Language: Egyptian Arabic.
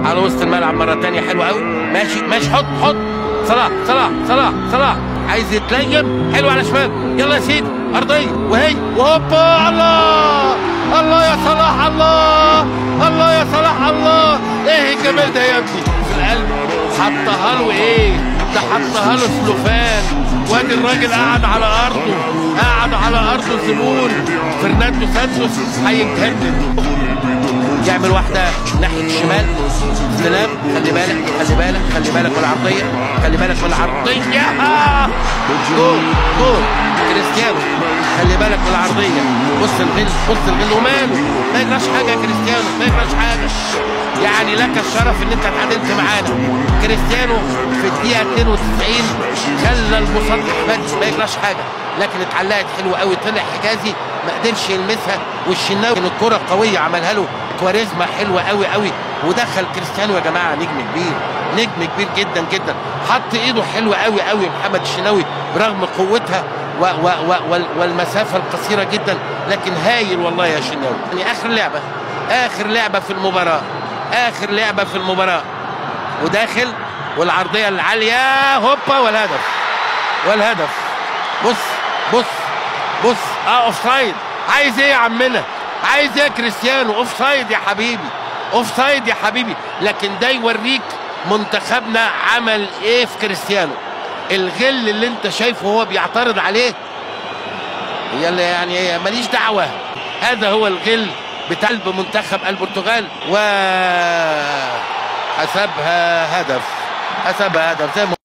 على وسط الملعب مره تانية حلوه قوي ماشي ماشي حط حط صلاح صلاح صلاح صلاح عايز يتليم حلو على شمال يلا يا سيدي ارضيه وهي وهوبا الله الله يا صلاح الله الله يا صلاح الله ايه الجمال ده يا ابني في القلب حطها له ايه ده حطها له سلوفان وادي الراجل قاعد على ارضه قاعد على ارضه زبون فرناندو سانتوس هيتجنن يعمل واحدة ناحية الشمال استلام خلي بالك خلي بالك خلي بالك من العرضية خلي بالك من العرضية آه! جول جول كريستيانو خلي بالك من العرضية بص الغل بص الغل وماله ما يجراش حاجة يا كريستيانو ما يجراش حاجة يعني لك الشرف ان انت اتعادلت معانا كريستيانو في الدقيقة 92 خلى المسطح بس ما يجراش حاجة لكن اتعلقت حلوة قوي طلع حجازي ما قدرش يلمسها والشناوي كان الكرة قوية عملها له كواريزما حلوة قوي قوي ودخل كريستيانو يا جماعة نجم كبير نجم كبير جدا جدا حط ايده حلوة قوي قوي محمد الشناوي برغم قوتها و و و وال- والمسافة القصيرة جدا لكن هايل والله يا شناوي يعني اخر لعبة اخر لعبة في المباراة اخر لعبة في المباراة وداخل والعرضية العالية هوبا والهدف والهدف بص بص بص اه اوف سايد عايز ايه يا عمنا عايز ايه يا كريستيانو اوف سايد يا حبيبي اوف سايد يا حبيبي لكن ده يوريك منتخبنا عمل ايه في كريستيانو الغل اللي انت شايفه هو بيعترض عليه هي اللي يعني ماليش دعوه هذا هو الغل بتاع قلب منتخب البرتغال و حسبها هدف حسبها هدف زي ما